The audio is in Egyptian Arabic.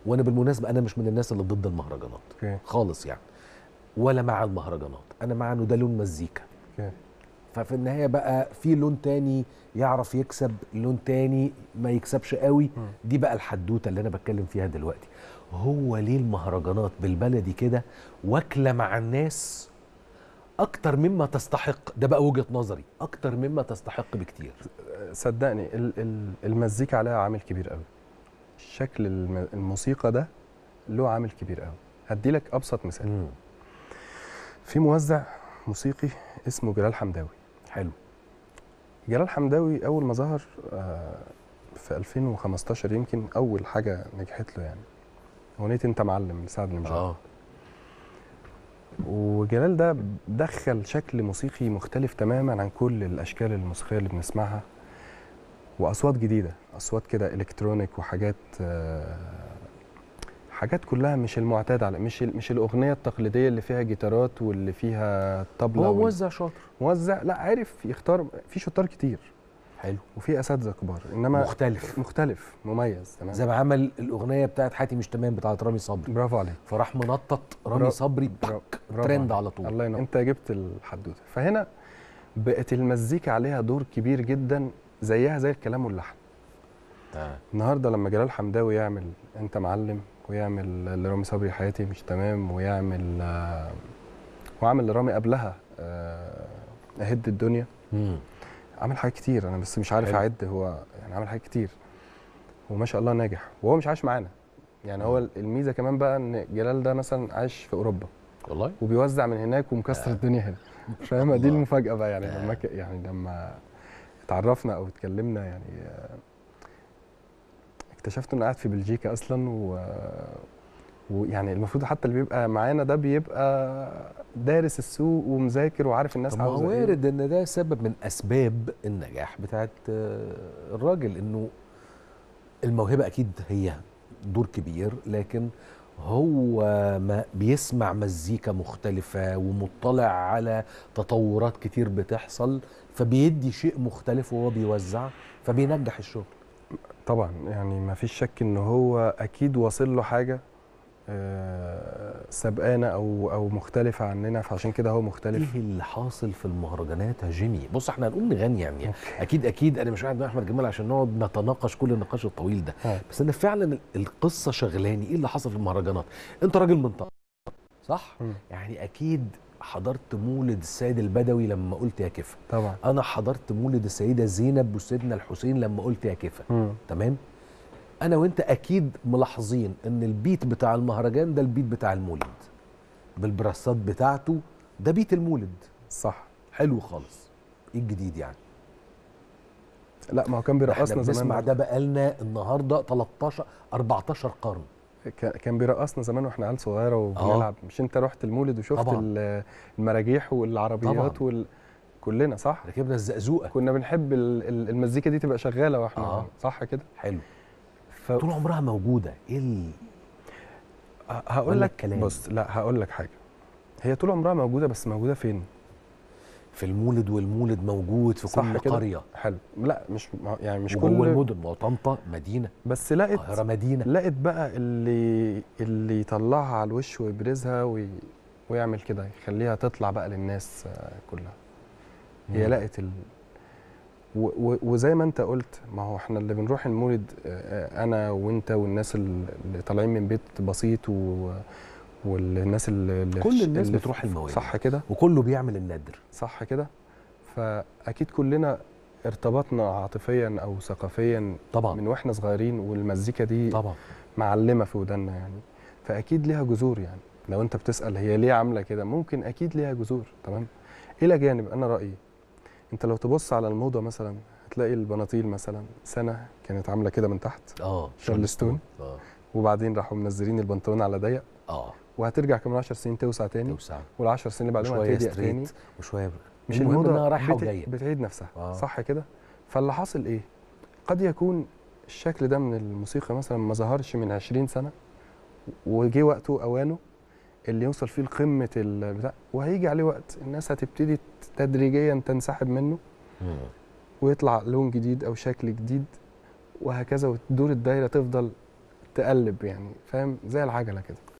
وانا بالمناسبه انا مش من الناس اللي ضد المهرجانات اوكي خالص يعني ولا مع المهرجانات انا مع انه ده لون مزيكا اوكي ففي النهايه بقى في لون تاني يعرف يكسب لون تاني ما يكسبش قوي مم. دي بقى الحدوته اللي انا بتكلم فيها دلوقتي هو ليه المهرجانات بالبلدي كده واكله مع الناس اكتر مما تستحق ده بقى وجهه نظري اكتر مما تستحق بكتير صدقني ال- ال- المزيكا عليها عامل كبير قوي شكل الم- الموسيقى ده له عامل كبير قوي هدي لك ابسط مثال مم. في موزع موسيقي اسمه جلال حمداوي حلو جلال حمداوي اول ما ظهر آه، في 2015 يمكن اول حاجه نجحت له يعني اغنيه انت معلم لسعد المجرد اه وجلال ده دخل شكل موسيقي مختلف تماما عن كل الاشكال الموسيقيه اللي بنسمعها واصوات جديده اصوات كده الكترونيك وحاجات آه، حاجات كلها مش المعتاد على مش ال- مش الاغنيه التقليديه اللي فيها جيتارات واللي فيها طبله هو وال- موزع شاطر موزع لا عرف يختار في شطار كتير حلو وفي اساتذه كبار انما مختلف مختلف مميز تمام زي ما عمل الاغنيه بتاعت حياتي مش تمام بتاعت رامي صبري برافو عليك فراح منطط رامي برا- صبري برا- بك برافو ترند عليك. على طول الله ينور انت جبت الحدوته فهنا بقت المزيكا عليها دور كبير جدا زيها زي الكلام واللحن آه. النهارده لما جلال حمداوي يعمل انت معلم ويعمل لرامي صبري حياتي مش تمام ويعمل آه، وعمل لرامي قبلها آه، اهد الدنيا مم. عمل حاجات كتير انا بس مش عارف حلو. اعد هو يعني عمل حاجات كتير وما شاء الله ناجح وهو مش عايش معانا يعني هو الميزه كمان بقى ان جلال ده مثلا عايش في اوروبا والله وبيوزع من هناك ومكسر آه. الدنيا هنا فاهم دي الله. المفاجاه بقى يعني آه. لما ك- يعني لما اتعرفنا او اتكلمنا يعني آه، اكتشفت انه قاعد في بلجيكا اصلا و ويعني المفروض حتى اللي بيبقى معانا ده بيبقى دارس السوق ومذاكر وعارف الناس طب ما هو عاوزه ايه وارد ان ده سبب من اسباب النجاح بتاعت آه، الراجل انه الموهبه اكيد هي دور كبير لكن هو ما بيسمع مزيكا مختلفة ومطلع على تطورات كتير بتحصل فبيدي شيء مختلف وهو بيوزع فبينجح الشغل طبعا يعني ما فيش شك ان هو اكيد واصل له حاجه آه، سبقانه او او مختلفه عننا فعشان كده هو مختلف ايه اللي حاصل في المهرجانات يا جيمي بص احنا هنقوم نغني يعني اكيد اكيد انا مش قاعد مع احمد جمال عشان نقعد نتناقش كل النقاش الطويل ده آه. بس انا فعلا القصه شغلاني ايه اللي حصل في المهرجانات انت راجل من طنطا صح مم. يعني اكيد حضرت مولد السيد البدوي لما قلت يا كفا طبعا انا حضرت مولد السيده زينب وسيدنا الحسين لما قلت يا كفا مم. تمام انا وانت اكيد ملاحظين ان البيت بتاع المهرجان ده البيت بتاع المولد بالبراسات بتاعته ده بيت المولد صح حلو خالص ايه الجديد يعني لا ما هو كان احنا بيرقصنا بنسمع زمان ده بقالنا النهارده 13 14 قرن كان- كان بيرقصنا زمان واحنا عيال صغيره وبنلعب مش انت رحت المولد وشفت طبعاً. ال- المراجيح والعربيات طبعاً. وال... كلنا صح ركبنا الزقزوقه كنا بنحب ال- ال- المزيكا دي تبقى شغاله واحنا آه. صح كده حلو ف... طول عمرها موجوده ايه ال... هقول ولا لك الكلام؟ بص لا هقول لك حاجه هي طول عمرها موجوده بس موجوده فين في المولد والمولد موجود في صح كل كده؟ قريه حلو لا مش ما- يعني مش وجوه كل المدن ما هو طنطا مدينه بس لقت القاهره مدينه لقت بقى اللي اللي يطلعها على الوش ويبرزها وي... ويعمل كده يخليها تطلع بقى للناس آه، كلها هي مم. لقت ال... و... و... وزي ما انت قلت ما هو احنا اللي بنروح المولد آه، انا وانت والناس ال- اللي طالعين من بيت بسيط و... والناس اللي اللي كل في- الناس اللي بتروح في- الموالد. صح كده وكله بيعمل النادر صح كده فاكيد كلنا ارتبطنا عاطفيا او ثقافيا طبعا من واحنا صغيرين والمزيكا دي طبعا معلمه في ودنا يعني فاكيد ليها جذور يعني لو انت بتسال هي ليه عامله كده ممكن اكيد ليها جذور تمام الى جانب انا رايي انت لو تبص على الموضه مثلا هتلاقي البناطيل مثلا سنه كانت عامله كده من تحت اه شارلستون. اه وبعدين راحوا منزلين البنطلون على ضيق اه وهترجع كمان 10 سنين توسع تاني توسع وال10 سنين اللي بعدهم وشويه هتضيق تاني ستريت وشويه مش المهم الموضه انها رايحه بت- وجايه بتعيد نفسها آه. صح كده فاللي حاصل ايه قد يكون الشكل ده من الموسيقى مثلا ما ظهرش من 20 سنه وجه وقته اوانه اللي يوصل فيه لقمه البتاع وهيجي عليه وقت الناس هتبتدي تدريجيا تنسحب منه مم. ويطلع لون جديد او شكل جديد وهكذا وتدور الدايره تفضل تقلب يعني فاهم زي العجله كده